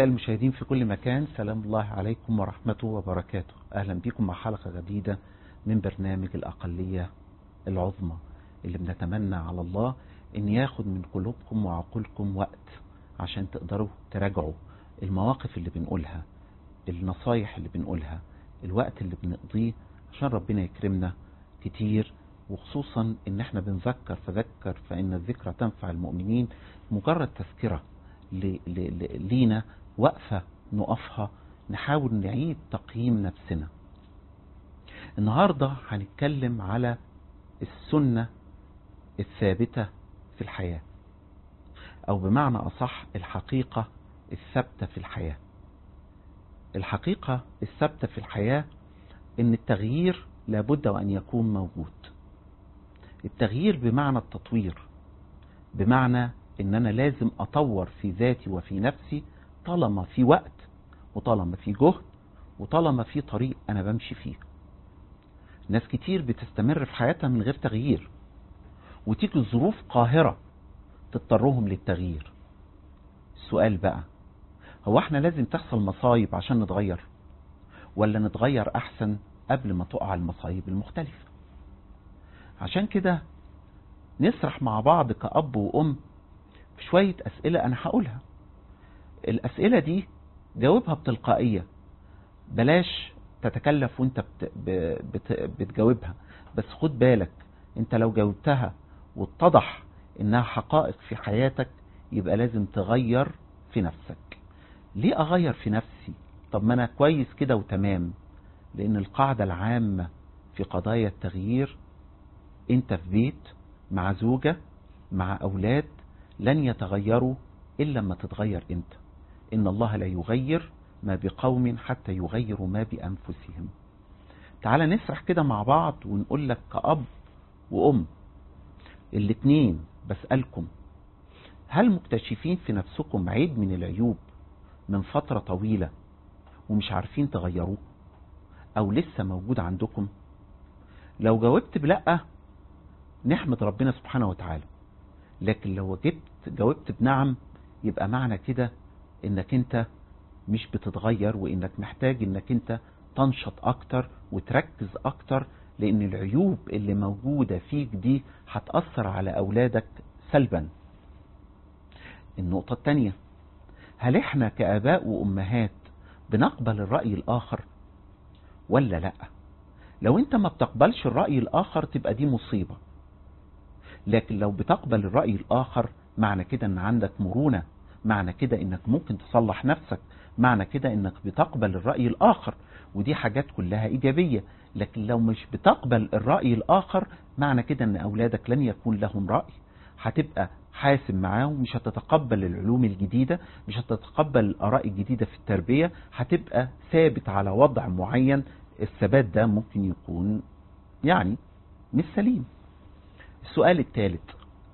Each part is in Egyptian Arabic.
أعزائي المشاهدين في كل مكان سلام الله عليكم ورحمته وبركاته أهلا بكم مع حلقة جديدة من برنامج الأقلية العظمى اللي بنتمنى على الله أن ياخد من قلوبكم وعقولكم وقت عشان تقدروا تراجعوا المواقف اللي بنقولها النصايح اللي بنقولها الوقت اللي بنقضيه عشان ربنا يكرمنا كتير وخصوصا ان احنا بنذكر فذكر فان الذكرى تنفع المؤمنين مجرد تذكرة لينا وقفة نقفها نحاول نعيد تقييم نفسنا النهاردة هنتكلم على السنة الثابتة في الحياة او بمعنى اصح الحقيقة الثابتة في الحياة الحقيقة الثابتة في الحياة ان التغيير لابد وان يكون موجود التغيير بمعنى التطوير بمعنى ان انا لازم اطور في ذاتي وفي نفسي طالما في وقت وطالما في جهد وطالما في طريق انا بمشي فيه ناس كتير بتستمر في حياتها من غير تغيير وتيجي الظروف قاهرة تضطرهم للتغيير السؤال بقى هو احنا لازم تحصل مصايب عشان نتغير ولا نتغير احسن قبل ما تقع المصايب المختلفة عشان كده نسرح مع بعض كأب وأم في شوية أسئلة أنا هقولها الأسئلة دي جاوبها بتلقائية بلاش تتكلف وانت بت... بت... بتجاوبها بس خد بالك انت لو جاوبتها واتضح انها حقائق في حياتك يبقى لازم تغير في نفسك ليه اغير في نفسي طب ما انا كويس كده وتمام لان القاعدة العامة في قضايا التغيير انت في بيت مع زوجة مع اولاد لن يتغيروا الا لما تتغير انت ان الله لا يغير ما بقوم حتى يغيروا ما بانفسهم تعال نسرح كده مع بعض ونقول لك كأب وأم الاتنين بسألكم هل مكتشفين في نفسكم عيب من العيوب من فترة طويلة ومش عارفين تغيروه او لسه موجود عندكم لو جاوبت بلأ نحمد ربنا سبحانه وتعالى لكن لو جبت جاوبت بنعم يبقى معنى كده انك انت مش بتتغير وانك محتاج انك انت تنشط اكتر وتركز اكتر لان العيوب اللي موجودة فيك دي هتأثر على اولادك سلبا النقطة التانية هل احنا كاباء وامهات بنقبل الرأي الاخر ولا لا لو انت ما بتقبلش الرأي الاخر تبقى دي مصيبة لكن لو بتقبل الرأي الاخر معنى كده ان عندك مرونة معنى كده انك ممكن تصلح نفسك معنى كده انك بتقبل الرأي الاخر ودي حاجات كلها ايجابية لكن لو مش بتقبل الرأي الاخر معنى كده ان اولادك لن يكون لهم رأي هتبقى حاسم معاهم مش هتتقبل العلوم الجديدة مش هتتقبل الآراء الجديدة في التربية هتبقى ثابت على وضع معين الثبات ده ممكن يكون يعني مش سليم السؤال الثالث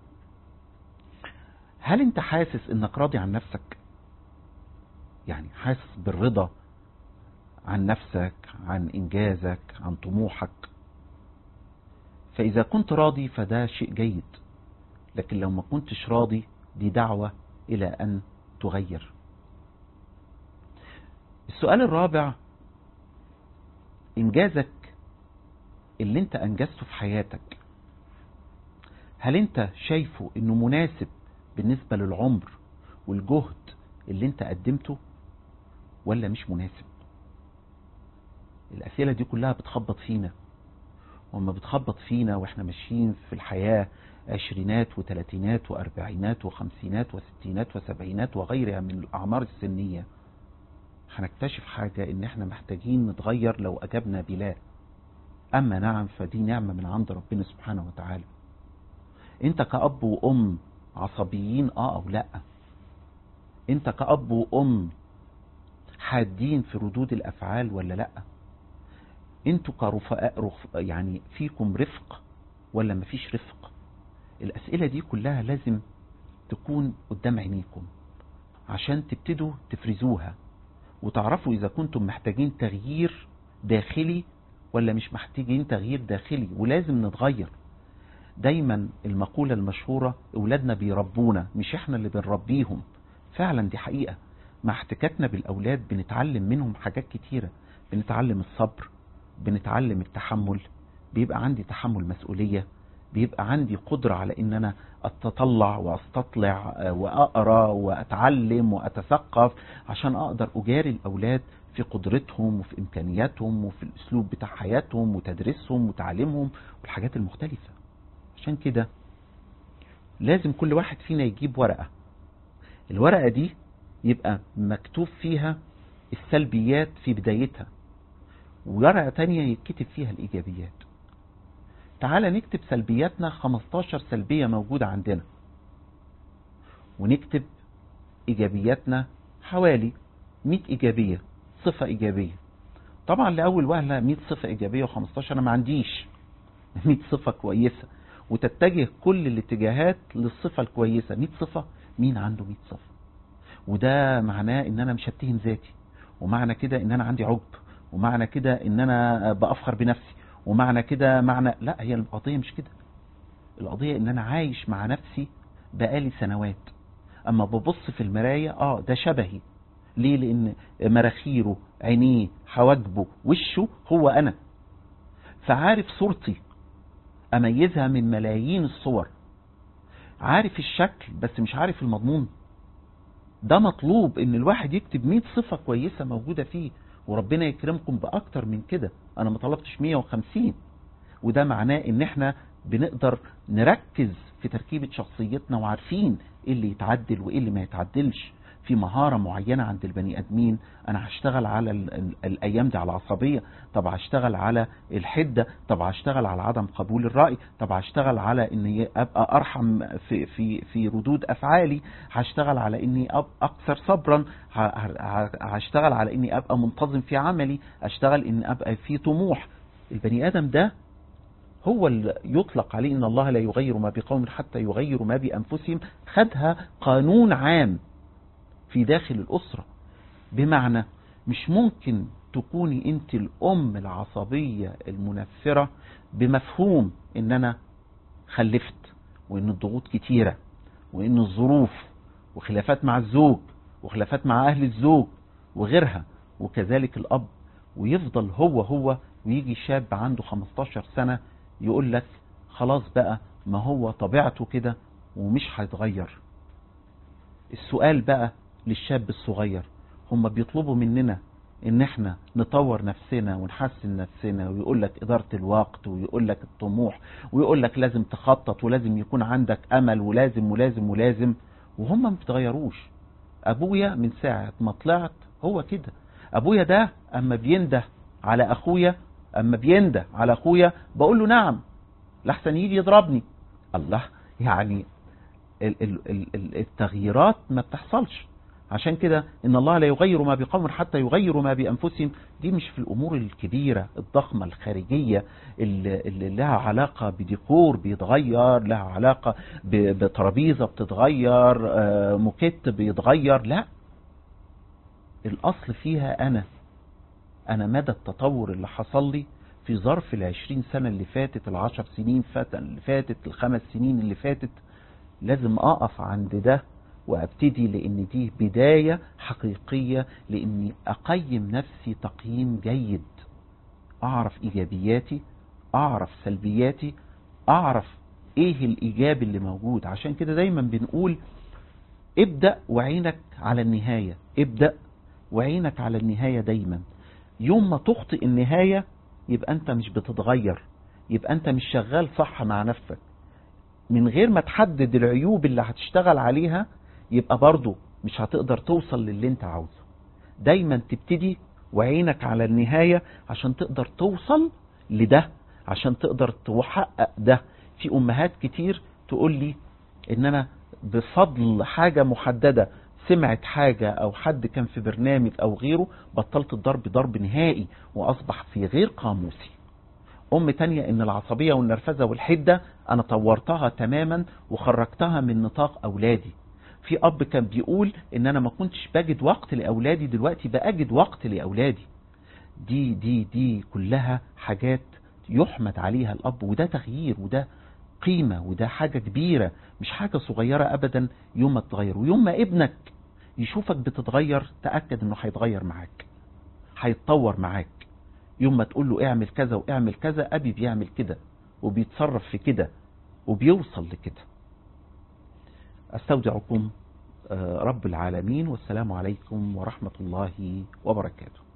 هل انت حاسس انك راضي عن نفسك يعني حاسس بالرضا عن نفسك عن انجازك عن طموحك فاذا كنت راضي فده شيء جيد لكن لو ما كنتش راضي دي دعوة الى ان تغير السؤال الرابع انجازك اللي انت انجزته في حياتك هل انت شايفه انه مناسب بالنسبة للعمر والجهد اللي انت قدمته ولا مش مناسب الاسئلة دي كلها بتخبط فينا وما بتخبط فينا واحنا ماشيين في الحياة عشرينات وثلاثينات واربعينات وخمسينات وستينات وسبعينات وغيرها من الاعمار السنية هنكتشف حاجة ان احنا محتاجين نتغير لو اجبنا بلا اما نعم فدي نعمة من عند ربنا سبحانه وتعالى انت كأب وام عصبيين اه او لا انت كأب وام حادين في ردود الافعال ولا لا انتوا كرفقاء رف... يعني فيكم رفق ولا مفيش رفق الاسئلة دي كلها لازم تكون قدام عينيكم عشان تبتدوا تفرزوها وتعرفوا اذا كنتم محتاجين تغيير داخلي ولا مش محتاجين تغيير داخلي ولازم نتغير دايما المقولة المشهورة اولادنا بيربونا مش احنا اللي بنربيهم فعلا دي حقيقة مع احتكاكنا بالاولاد بنتعلم منهم حاجات كتيرة بنتعلم الصبر بنتعلم التحمل بيبقى عندي تحمل مسؤولية بيبقى عندي قدرة على ان انا اتطلع واستطلع واقرا واتعلم واتثقف عشان اقدر اجاري الاولاد في قدرتهم وفي امكانياتهم وفي الاسلوب بتاع حياتهم وتدريسهم وتعليمهم والحاجات المختلفة عشان كده لازم كل واحد فينا يجيب ورقة الورقة دي يبقى مكتوب فيها السلبيات في بدايتها وورقة تانية يتكتب فيها الإيجابيات تعال نكتب سلبياتنا 15 سلبية موجودة عندنا ونكتب إيجابياتنا حوالي 100 إيجابية صفة إيجابية طبعا لأول وهلة 100 صفة إيجابية و15 أنا ما عنديش 100 صفة كويسة وتتجه كل الاتجاهات للصفة الكويسة 100 صفة مين عنده 100 صفة وده معناه ان انا مش هتهم ذاتي ومعنى كده ان انا عندي عجب ومعنى كده ان انا بافخر بنفسي ومعنى كده معنى لا هي القضية مش كده القضية ان انا عايش مع نفسي بقالي سنوات اما ببص في المراية اه ده شبهي ليه لان مراخيره عينيه حواجبه وشه هو انا فعارف صورتي اميزها من ملايين الصور عارف الشكل بس مش عارف المضمون ده مطلوب ان الواحد يكتب 100 صفة كويسة موجودة فيه وربنا يكرمكم باكتر من كده انا ما طلبتش 150 وده معناه ان احنا بنقدر نركز في تركيبة شخصيتنا وعارفين ايه اللي يتعدل وايه اللي ما يتعدلش في مهارة معينة عند البني ادمين انا هشتغل على ال ال الايام دي على العصبية طب هشتغل على الحدة طب هشتغل على عدم قبول الرأي طب هشتغل على اني ابقى ارحم في, في, في ردود افعالي هشتغل على اني ابقى اكثر صبرا هشتغل على اني ابقى منتظم في عملي اشتغل اني ابقى في طموح البني ادم ده هو اللي يطلق عليه ان الله لا يغير ما بقوم حتى يغيروا ما بانفسهم خدها قانون عام في داخل الأسرة بمعنى مش ممكن تكوني انت الأم العصبية المنفرة بمفهوم ان انا خلفت وان الضغوط كتيرة وان الظروف وخلافات مع الزوج وخلافات مع اهل الزوج وغيرها وكذلك الاب ويفضل هو هو ويجي شاب عنده 15 سنة يقول لك خلاص بقى ما هو طبيعته كده ومش هيتغير السؤال بقى للشاب الصغير هم بيطلبوا مننا ان احنا نطور نفسنا ونحسن نفسنا ويقول لك ادارة الوقت ويقول لك الطموح ويقول لك لازم تخطط ولازم يكون عندك امل ولازم ولازم ولازم وهم ما بيتغيروش ابويا من ساعة ما طلعت هو كده ابويا ده اما بينده على اخويا اما بينده على اخويا بقول له نعم لحسن يجي يضربني الله يعني التغييرات ما بتحصلش عشان كده ان الله لا يغير ما بقوم حتى يغيروا ما بانفسهم دي مش في الامور الكبيرة الضخمة الخارجية اللي, اللي لها علاقة بديكور بيتغير لها علاقة بترابيزة بتتغير موكيت بيتغير لا الاصل فيها انا انا مدى التطور اللي حصل لي في ظرف العشرين سنة اللي فاتت العشر سنين فات اللي فاتت الخمس سنين اللي فاتت لازم اقف عند ده وابتدي لان دي بداية حقيقية لاني اقيم نفسي تقييم جيد اعرف ايجابياتي اعرف سلبياتي اعرف ايه الايجاب اللي موجود عشان كده دايما بنقول ابدأ وعينك على النهاية ابدأ وعينك على النهاية دايما يوم ما تخطئ النهاية يبقى انت مش بتتغير يبقى انت مش شغال صح مع نفسك من غير ما تحدد العيوب اللي هتشتغل عليها يبقى برضو مش هتقدر توصل للي انت عاوزه دايما تبتدي وعينك على النهاية عشان تقدر توصل لده عشان تقدر تحقق ده في امهات كتير تقول لي ان انا بفضل حاجة محددة سمعت حاجة او حد كان في برنامج او غيره بطلت الضرب ضرب نهائي واصبح في غير قاموسي ام تانية ان العصبية والنرفزة والحدة انا طورتها تماما وخرجتها من نطاق اولادي في اب كان بيقول ان انا ما كنتش بجد وقت لاولادي دلوقتي باجد وقت لاولادي دي دي دي كلها حاجات يحمد عليها الاب وده تغيير وده قيمة وده حاجة كبيرة مش حاجة صغيرة ابدا يوم ما تغير ويوم ما ابنك يشوفك بتتغير تأكد انه هيتغير معاك هيتطور معاك يوم ما تقول له اعمل كذا واعمل كذا ابي بيعمل كده وبيتصرف في كده وبيوصل لكده استودعكم رب العالمين والسلام عليكم ورحمة الله وبركاته